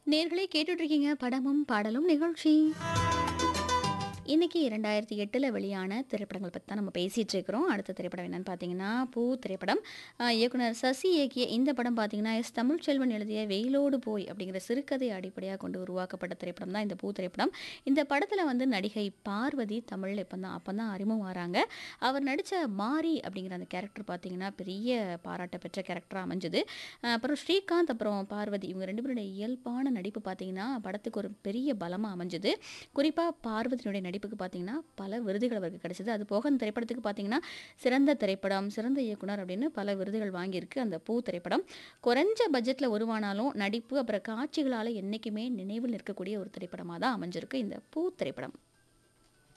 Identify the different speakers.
Speaker 1: நேர்களே கேட்டுட்டு இருக்கீங்க படமும் பாடலும் நிகழ்ச்சி இன்னைக்கு இரண்டாயிரத்தி எட்டில் வெளியான திரைப்படங்கள் பற்றி தான் நம்ம பேசிகிட்டு இருக்கிறோம் அடுத்த திரைப்படம் என்னன்னு பார்த்தீங்கன்னா பூ திரைப்படம் ஆஹ் இயக்குனர் சசி இயக்கிய இந்த படம் பார்த்தீங்கன்னா எஸ் தமிழ்ச்செல்வன் எழுதிய வெயிலோடு போய் அப்படிங்கிற சிறுகதை அடிப்படையாக கொண்டு உருவாக்கப்பட்ட திரைப்படம் தான் இந்த பூ திரைப்படம் இந்த படத்தில் வந்து நடிகை பார்வதி தமிழ் இப்போ தான் அப்போ தான் அறிமுகம் வராங்க அவர் நடித்த மாரி அப்படிங்கிற அந்த கேரக்டர் பார்த்தீங்கன்னா பெரிய பாராட்ட பெற்ற கேரக்டராக அமைஞ்சது ஆஹ் அப்புறம் ஸ்ரீகாந்த் அப்புறம் பார்வதி இவங்க ரெண்டு பேருடைய இயல்பான நடிப்பு பார்த்தீங்கன்னா படத்துக்கு ஒரு பெரிய பலமாக அமைஞ்சது குறிப்பாக பார்வதியினுடைய நடிப்புக்கு பார்த்தீங்கன்னா பல விருதுகள் அவருக்கு கிடைச்சது அது போக அந்த திரைப்படத்துக்கு பார்த்தீங்கன்னா சிறந்த திரைப்படம் சிறந்த இயக்குனர் அப்படின்னு பல விருதுகள் வாங்கியிருக்கு அந்த பூ திரைப்படம் குறைஞ்ச பட்ஜெட்டில் உருவானாலும் நடிப்பு அப்புறம் காட்சிகளால் என்றைக்குமே நினைவில் நிற்கக்கூடிய ஒரு திரைப்படமாக தான் அமைஞ்சிருக்கு இந்த பூ திரைப்படம்